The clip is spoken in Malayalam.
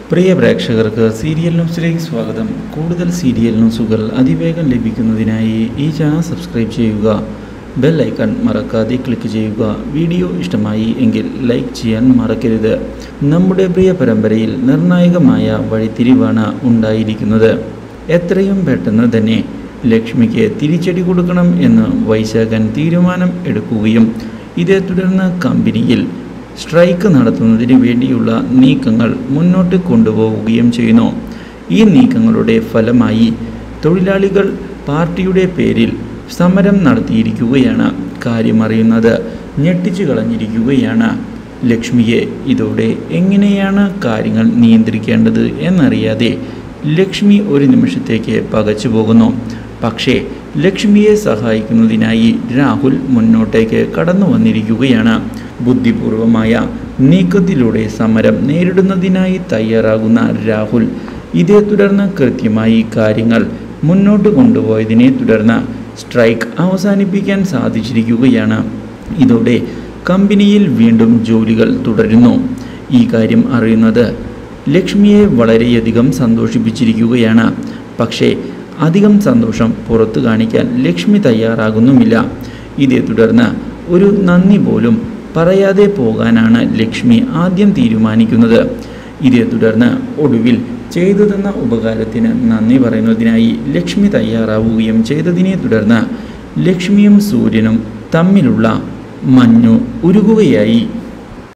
പ്രിയ പ്രേക്ഷകർക്ക് സീരിയൽ ന്യൂസിലേക്ക് സ്വാഗതം കൂടുതൽ സീരിയൽ ന്യൂസുകൾ അതിവേഗം ലഭിക്കുന്നതിനായി ഈ ചാനൽ സബ്സ്ക്രൈബ് ചെയ്യുക ബെൽ ഐക്കൺ മറക്കാതെ ക്ലിക്ക് ചെയ്യുക വീഡിയോ ഇഷ്ടമായി എങ്കിൽ ലൈക്ക് ചെയ്യാൻ മറക്കരുത് നമ്മുടെ പ്രിയ പരമ്പരയിൽ നിർണായകമായ വഴിത്തിരിവാണ് ഉണ്ടായിരിക്കുന്നത് എത്രയും പെട്ടെന്ന് തന്നെ ലക്ഷ്മിക്ക് തിരിച്ചടി കൊടുക്കണം എന്ന് വൈശാഖൻ തീരുമാനം എടുക്കുകയും ഇതേ തുടർന്ന് കമ്പനിയിൽ സ്ട്രൈക്ക് നടത്തുന്നതിന് വേണ്ടിയുള്ള നീക്കങ്ങൾ മുന്നോട്ട് കൊണ്ടുപോവുകയും ചെയ്യുന്നു ഈ നീക്കങ്ങളുടെ ഫലമായി തൊഴിലാളികൾ പാർട്ടിയുടെ പേരിൽ സമരം നടത്തിയിരിക്കുകയാണ് കാര്യമറിയുന്നത് ഞെട്ടിച്ചു കളഞ്ഞിരിക്കുകയാണ് ലക്ഷ്മിയെ ഇതോടെ എങ്ങനെയാണ് കാര്യങ്ങൾ നിയന്ത്രിക്കേണ്ടത് എന്നറിയാതെ ലക്ഷ്മി ഒരു നിമിഷത്തേക്ക് പകച്ചു പോകുന്നു പക്ഷേ ലക്ഷ്മിയെ സഹായിക്കുന്നതിനായി രാഹുൽ മുന്നോട്ടേക്ക് കടന്നു വന്നിരിക്കുകയാണ് ബുദ്ധിപൂർവമായ നീക്കത്തിലൂടെ സമരം നേരിടുന്നതിനായി തയ്യാറാകുന്ന രാഹുൽ ഇതേ തുടർന്ന് കൃത്യമായി കാര്യങ്ങൾ മുന്നോട്ട് കൊണ്ടുപോയതിനെ തുടർന്ന് സ്ട്രൈക്ക് അവസാനിപ്പിക്കാൻ സാധിച്ചിരിക്കുകയാണ് ഇതോടെ കമ്പനിയിൽ വീണ്ടും ജോലികൾ തുടരുന്നു ഈ കാര്യം അറിയുന്നത് ലക്ഷ്മിയെ വളരെയധികം സന്തോഷിപ്പിച്ചിരിക്കുകയാണ് പക്ഷേ അധികം സന്തോഷം പുറത്തു കാണിക്കാൻ ലക്ഷ്മി തയ്യാറാകുന്നുമില്ല ഇതേ തുടർന്ന് ഒരു നന്ദി പോലും പറയാതെ പോകാനാണ് ലക്ഷ്മി ആദ്യം തീരുമാനിക്കുന്നത് ഇതേ തുടർന്ന് ഒടുവിൽ ചെയ്തു തന്ന ഉപകാരത്തിന് നന്ദി പറയുന്നതിനായി ലക്ഷ്മി തയ്യാറാവുകയും ചെയ്തതിനെ തുടർന്ന് ലക്ഷ്മിയും സൂര്യനും തമ്മിലുള്ള മഞ്ഞു ഉരുകുകയായി